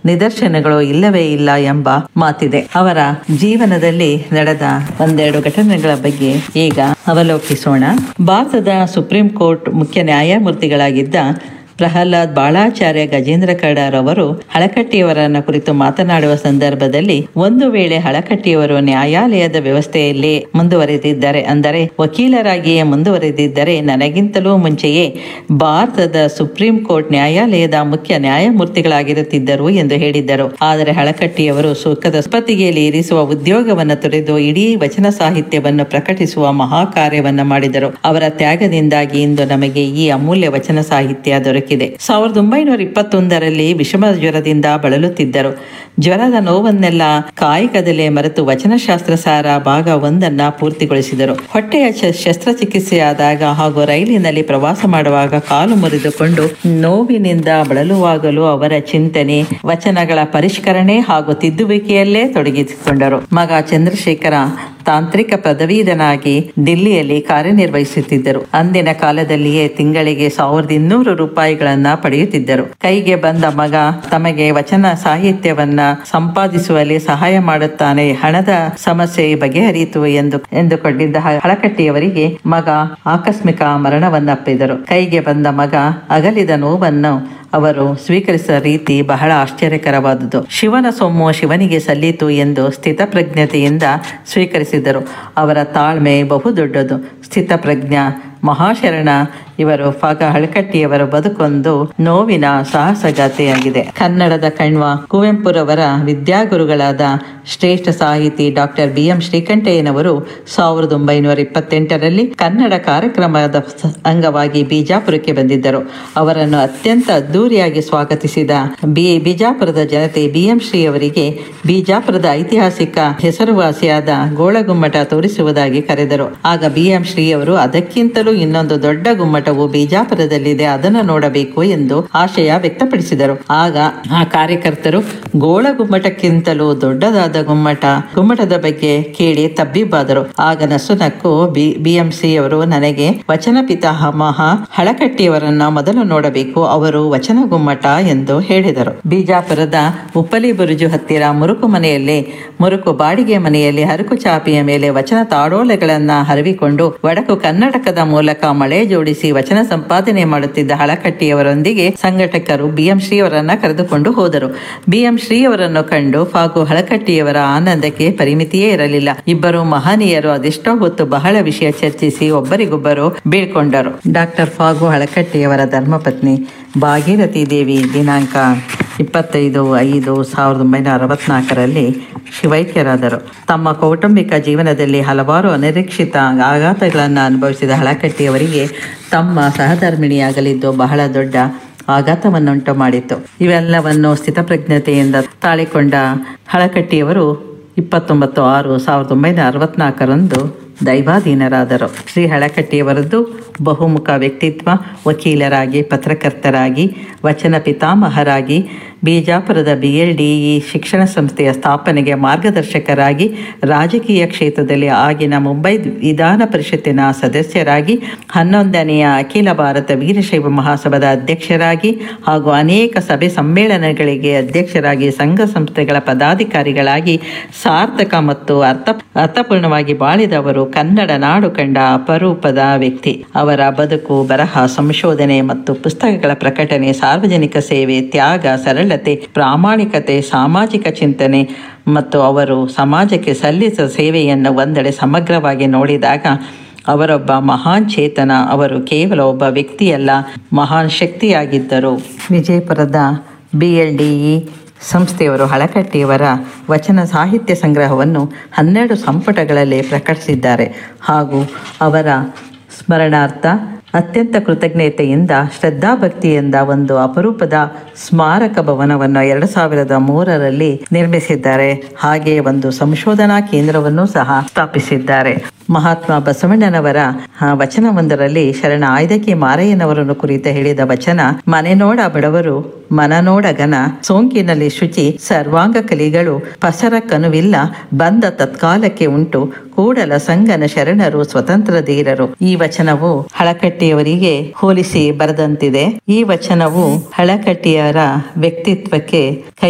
ನಿದರ್ಶನಗಳು ಇಲ್ಲವೇ ಇಲ್ಲ ಎಂಬ ಮಾತಿದೆ ಅವರ ಜೀವನದಲ್ಲಿ ನಡೆದ ಒಂದೆರಡು ಘಟನೆಗಳ ಬಗ್ಗೆ ಈಗ ಅವಲೋಕಿಸೋಣ ಭಾರತದ ಸುಪ್ರೀಂ ಕೋರ್ಟ್ ಮುಖ್ಯ ನ್ಯಾಯಮೂರ್ತಿಗಳಾಗಿದ್ದ ಪ್ರಹ್ಲಾದ್ ಬಾಳಾಚಾರ್ಯ ಗಜೇಂದ್ರ ಕಡಾರವರು ಹಳಕಟ್ಟಿಯವರನ್ನ ಕುರಿತು ಮಾತನಾಡುವ ಸಂದರ್ಭದಲ್ಲಿ ಒಂದು ವೇಳೆ ಹಳಕಟ್ಟಿಯವರು ನ್ಯಾಯಾಲಯದ ವ್ಯವಸ್ಥೆಯಲ್ಲಿ ಮುಂದುವರೆದಿದ್ದರೆ ಅಂದರೆ ವಕೀಲರಾಗಿಯೇ ಮುಂದುವರೆದಿದ್ದರೆ ನನಗಿಂತಲೂ ಮುಂಚೆಯೇ ಭಾರತದ ಸುಪ್ರೀಂ ಕೋರ್ಟ್ ನ್ಯಾಯಾಲಯದ ಮುಖ್ಯ ನ್ಯಾಯಮೂರ್ತಿಗಳಾಗಿರುತ್ತಿದ್ದರು ಎಂದು ಹೇಳಿದ್ದರು ಆದರೆ ಹಳಕಟ್ಟಿಯವರು ಸುಖದ ಸ್ಪತ್ತಿಗೆಯಲ್ಲಿ ಇರಿಸುವ ಉದ್ಯೋಗವನ್ನು ತೊರೆದು ಇಡೀ ವಚನ ಸಾಹಿತ್ಯವನ್ನು ಪ್ರಕಟಿಸುವ ಮಹಾ ಕಾರ್ಯವನ್ನು ಮಾಡಿದರು ಅವರ ತ್ಯಾಗದಿಂದಾಗಿ ಇಂದು ನಮಗೆ ಈ ಅಮೂಲ್ಯ ವಚನ ಸಾಹಿತ್ಯ ದೊರಕಿದೆ ಸಾವಿರದ ಒಂಬೈನೂರ ಇಪ್ಪತ್ತೊಂದರಲ್ಲಿ ವಿಷಮ ಜ್ವರದಿಂದ ಬಳಲುತ್ತಿದ್ದರು ಜ್ವರದ ನೋವನ್ನೆಲ್ಲ ಕಾಯಕದಲ್ಲೇ ಮರೆತು ವಚನಶಾಸ್ತ್ರ ಸಾರ ಭಾಗ ಒಂದನ್ನ ಪೂರ್ತಿಗೊಳಿಸಿದರು ಹೊಟ್ಟೆಯ ಶ- ಶಸ್ತ್ರಚಿಕಿತ್ಸೆ ಆದಾಗ ಹಾಗೂ ರೈಲಿನಲ್ಲಿ ಪ್ರವಾಸ ಮಾಡುವಾಗ ಕಾಲು ಮುರಿದುಕೊಂಡು ನೋವಿನಿಂದ ಬಳಲುವಾಗಲೂ ಅವರ ಚಿಂತನೆ ವಚನಗಳ ಪರಿಷ್ಕರಣೆ ಹಾಗೂ ತಿದ್ದುವಿಕೆಯಲ್ಲೇ ತೊಡಗಿಸಿಕೊಂಡರು ಮಗ ಚಂದ್ರಶೇಖರ ತಾಂತ್ರಿಕ ಪದವೀಧನಾಗಿ ದಿಲ್ಲಿಯಲ್ಲಿ ಕಾರ್ಯನಿರ್ವಹಿಸುತ್ತಿದ್ದರು ಅಂದಿನ ಕಾಲದಲ್ಲಿಯೇ ತಿಂಗಳಿಗೆ ಸಾವಿರದ ಇನ್ನೂರು ರೂಪಾಯಿಗಳನ್ನ ಪಡೆಯುತ್ತಿದ್ದರು ಕೈಗೆ ಬಂದ ಮಗ ತಮಗೆ ವಚನ ಸಾಹಿತ್ಯವನ್ನ ಸಂಪಾದಿಸುವಲ್ಲಿ ಸಹಾಯ ಮಾಡುತ್ತಾನೆ ಹಣದ ಸಮಸ್ಯೆ ಬಗೆಹರಿಯಿತು ಎಂದು ಎಂದುಕೊಂಡಿದ್ದ ಹ- ಹಳಕಟ್ಟಿಯವರಿಗೆ ಮಗ ಆಕಸ್ಮಿಕ ಮರಣವನ್ನಪ್ಪಿದರು ಕೈಗೆ ಬಂದ ಮಗ ಅಗಲಿದ ನೋವನ್ನು ಅವರು ಸ್ವೀಕರಿಸಿದ ರೀತಿ ಬಹಳ ಆಶ್ಚರ್ಯಕರವಾದುದು ಶಿವನ ಸೊಮ್ಮು ಶಿವನಿಗೆ ಸಲ್ಲೀತು ಎಂದು ಸ್ಥಿತಪ್ರಜ್ಞತೆಯಿಂದ ಸ್ವೀಕರಿಸಿದರು ಅವರ ತಾಳ್ಮೆ ಬಹುದೊಡ್ಡದು ಸ್ಥಿತಪ್ರಜ್ಞ ಮಹಾಶರಣ ಇವರು ಫಾಗ ಹಳಕಟ್ಟಿಯವರ ಬದುಕೊಂದು ನೋವಿನ ಸಾಹಸಗಾಥೆಯಾಗಿದೆ ಕನ್ನಡದ ಕಣ್ವ ಕುವೆಂಪುರವರ ವಿದ್ಯಾಗುರುಗಳಾದ ಶ್ರೇಷ್ಠ ಸಾಹಿತಿ ಡಾಕ್ಟರ್ ಬಿ ಎಂ ಶ್ರೀಕಂಠಯ್ಯನವರು ಸಾವಿರದ ಒಂಬೈನೂರ ಇಪ್ಪತ್ತೆಂಟರಲ್ಲಿ ಕನ್ನಡ ಕಾರ್ಯಕ್ರಮದ ಸ- ಅಂಗವಾಗಿ ಬಿಜಾಪುರಕ್ಕೆ ಬಂದಿದ್ದರು ಅವರನ್ನು ಅತ್ಯಂತ ಅದ್ದೂರಿಯಾಗಿ ಸ್ವಾಗತಿಸಿದ ಬಿ ಬಿಜಾಪುರದ ಜನತೆ ಬಿ ಎಂ ಶ್ರೀ ಅವರಿಗೆ ಬಿಜಾಪುರದ ಐತಿಹಾಸಿಕ ಹೆಸರುವಾಸಿಯಾದ ಗೋಳಗುಮ್ಮಟ ತೋರಿಸುವುದಾಗಿ ಕರೆದರು ಆಗ ಬಿ ಎಂ ಶ್ರೀ ಅವರು ಅದಕ್ಕಿಂತಲೂ ಇನ್ನೊಂದು ದೊಡ್ಡ ಗುಮ್ಮಟವು ಬಿಜಾಪುರದಲ್ಲಿದೆ ಅದನ್ನು ನೋಡಬೇಕು ಎಂದು ಆಶಯ ವ್ಯಕ್ತಪಡಿಸಿದರು ಆಗ ಆ ಕಾರ್ಯಕರ್ತರು ಗೋಳ ಗುಮ್ಮಟಕ್ಕಿಂತಲೂ ದೊಡ್ಡದಾದ ಗುಮ್ಮಟ ಗುಮ್ಮಟದ ಬಗ್ಗೆ ಕೇಳಿ ತಬ್ಬಿಬ್ಬಾದರು ಆಗ ನಸುನಕ್ಕು ಬಿ ಬಿಎಂಸಿ ಅವರು ನನಗೆ ವಚನ ಪಿತಾಮಹ ಹಳಕಟ್ಟಿಯವರನ್ನ ಮೊದಲು ನೋಡಬೇಕು ಅವರು ವಚನ ಗುಮ್ಮಟ ಎಂದು ಹೇಳಿದರು ಬಿಜಾಪುರದ ಉಪ್ಪಲಿ ಬುರುಜು ಹತ್ತಿರ ಮುರುಕು ಮನೆಯಲ್ಲಿ ಮುರುಕು ಬಾಡಿಗೆ ಮನೆಯಲ್ಲಿ ಹರಕು ಚಾಪಿಯ ಮೇಲೆ ವಚನ ತಾಡೋಲೆಗಳನ್ನ ಹರವಿಕೊಂಡು ವಡಕು ಕರ್ನಾಟಕದ ಮೂಲಕ ಮಳೆ ಜೋಡಿಸಿ ವಚನ ಸಂಪಾದನೆ ಮಾಡುತ್ತಿದ್ದ ಹಳಕಟ್ಟಿಯವರೊಂದಿಗೆ ಸಂಘಟಕರು ಬಿಎಂ ಶ್ರೀಯವರನ್ನ ಕರೆದುಕೊಂಡು ಹೋದರು ಬಿಎಂ ಶ್ರೀಯವರನ್ನು ಕಂಡು ಫಾಗು ಹಳಕಟ್ಟಿಯವರ ಆನಂದಕ್ಕೆ ಪರಿಮಿತಿಯೇ ಇರಲಿಲ್ಲ ಇಬ್ಬರು ಮಹನೀಯರು ಅದೆಷ್ಟೋ ಹೊತ್ತು ಬಹಳ ವಿಷಯ ಚರ್ಚಿಸಿ ಒಬ್ಬರಿಗೊಬ್ಬರು ಬೀಳ್ಕೊಂಡರು ಡಾಕ್ಟರ್ ಫಾಗು ಹಳಕಟ್ಟಿಯವರ ಧರ್ಮಪತ್ನಿ ಭಾಗೀರಥಿ ದೇವಿ ದಿನಾಂಕ ಇಪ್ಪತ್ತೈದು ಐದು ಸಾವಿರದ ಒಂಬೈನೂರ ಅರವತ್ನಾಲ್ಕರಲ್ಲಿ ಶಿವೈಕ್ಯರಾದರು ತಮ್ಮ ಕೌಟುಂಬಿಕ ಜೀವನದಲ್ಲಿ ಹಲವಾರು ಅನಿರೀಕ್ಷಿತ ಆಘಾತಗಳನ್ನು ಅನುಭವಿಸಿದ ಹಳಕಟ್ಟಿಯವರಿಗೆ ತಮ್ಮ ಸಹಧರ್ಮಿಣಿಯಾಗಲಿದ್ದು ಬಹಳ ದೊಡ್ಡ ಆಘಾತವನ್ನುಂಟು ಮಾಡಿತು ಇವೆಲ್ಲವನ್ನು ಸ್ಥಿತಪ್ರಜ್ಞತೆಯಿಂದ ತಾಳಿಕೊಂಡ ಹಳಕಟ್ಟಿಯವರು ಇಪ್ಪತ್ತೊಂಬತ್ತು ಆರು ಸಾವಿರದ ಒಂಬೈನೂರ ಅರವತ್ನಾಲ್ಕರಂದು ದೈವಾಧೀನರಾದರು ಶ್ರೀ ಹಳಕಟ್ಟಿಯವರದ್ದು ಬಹುಮುಖ ವ್ಯಕ್ತಿತ್ವ ವಕೀಲರಾಗಿ ಪತ್ರಕರ್ತರಾಗಿ ವಚನ ಪಿತಾಮಹರಾಗಿ ಬಿಜಾಪುರದ ಬಿ ಎಲ್ ಡಿ ಇ ಶಿಕ್ಷಣ ಸಂಸ್ಥೆಯ ಸ್ಥಾಪನೆಗೆ ಮಾರ್ಗದರ್ಶಕರಾಗಿ ರಾಜಕೀಯ ಕ್ಷೇತ್ರದಲ್ಲಿ ಆಗಿನ ಮುಂಬೈ ವಿಧಾನ ಪರಿಷತ್ತಿನ ಸದಸ್ಯರಾಗಿ ಹನ್ನೊಂದನೆಯ ಅಖಿಲ ಭಾರತ ವೀರಶೈವ ಮಹಾಸಭಾದ ಅಧ್ಯಕ್ಷರಾಗಿ ಹಾಗೂ ಅನೇಕ ಸಭೆ ಸಮ್ಮೇಳನಗಳಿಗೆ ಅಧ್ಯಕ್ಷರಾಗಿ ಸಂಘ ಸಂಸ್ಥೆಗಳ ಪದಾಧಿಕಾರಿಗಳಾಗಿ ಸಾರ್ಥಕ ಮತ್ತು ಅರ್ಥ ಅರ್ಥಪೂರ್ಣವಾಗಿ ಬಾಳಿದವರು ಕನ್ನಡ ನಾಡು ಕಂಡ ಅಪರೂಪದ ವ್ಯಕ್ತಿ ಅವರ ಬದುಕು ಬರಹ ಸಂಶೋಧನೆ ಮತ್ತು ಪುಸ್ತಕಗಳ ಪ್ರಕಟಣೆ ಸಾರ್ವಜನಿಕ ಸೇವೆ ತ್ಯಾಗ ಸರಳತೆ ಪ್ರಾಮಾಣಿಕತೆ ಸಾಮಾಜಿಕ ಚಿಂತನೆ ಮತ್ತು ಅವರು ಸಮಾಜಕ್ಕೆ ಸಲ್ಲಿಸಿದ ಸೇವೆಯನ್ನು ಒಂದೆಡೆ ಸಮಗ್ರವಾಗಿ ನೋಡಿದಾಗ ಅವರೊಬ್ಬ ಮಹಾನ್ ಚೇತನ ಅವರು ಕೇವಲ ಒಬ್ಬ ವ್ಯಕ್ತಿಯಲ್ಲ ಮಹಾನ್ ಶಕ್ತಿಯಾಗಿದ್ದರು ವಿಜಯಪುರದ ಬಿ ಎಲ್ ಡಿ ಇ ಸಂಸ್ಥೆಯವರು ಹಳಕಟ್ಟಿಯವರ ವಚನ ಸಾಹಿತ್ಯ ಸಂಗ್ರಹವನ್ನು ಹನ್ನೆರಡು ಸಂಪುಟಗಳಲ್ಲಿ ಪ್ರಕಟಿಸಿದ್ದಾರೆ ಹಾಗೂ ಅವರ ಸ್ಮರಣಾರ್ಥ ಅತ್ಯಂತ ಕೃತಜ್ಞತೆಯಿಂದ ಶ್ರದ್ಧಾಭಕ್ತಿಯಿಂದ ಒಂದು ಅಪರೂಪದ ಸ್ಮಾರಕ ಭವನವನ್ನು ಎರಡು ಸಾವಿರದ ಮೂರರಲ್ಲಿ ನಿರ್ಮಿಸಿದ್ದಾರೆ ಹಾಗೆ ಒಂದು ಸಂಶೋಧನಾ ಕೇಂದ್ರವನ್ನು ಸಹ ಸ್ಥಾಪಿಸಿದ್ದಾರೆ ಮಹಾತ್ಮ ಬಸವಣ್ಣನವರ ಆ, ವಚನವೊಂದರಲ್ಲಿ ಶರಣ ಆಯ್ದಕಿ ಮಾರಯ್ಯನವರನ್ನು ಕುರಿತ ಹೇಳಿದ ವಚನ ಮನೆ ನೋಡ ಬಡವರು ಮನ ನೋಡ ಘನ ಸೋಂಕಿನಲ್ಲಿ ಶುಚಿ ಸರ್ವಾಂಗ ಕಲಿಗಳು ಪಸರ ಕನುವಿಲ್ಲ ಬಂದ ತತ್ಕಾಲಕ್ಕೆ ಉಂಟು ಕೂಡಲ ಸಂಗನ ಶರಣರು ಸ್ವತಂತ್ರ ಧೀರರು ಈ ವಚನವು ಹಳಕಟ್ಟಿಯವರಿಗೆ ಹೋಲಿಸಿ ಬರೆದಂತಿದೆ ಈ ವಚನವು ಹಳಕಟ್ಟಿಯರ ವ್ಯಕ್ತಿತ್ವಕ್ಕೆ ಕೈ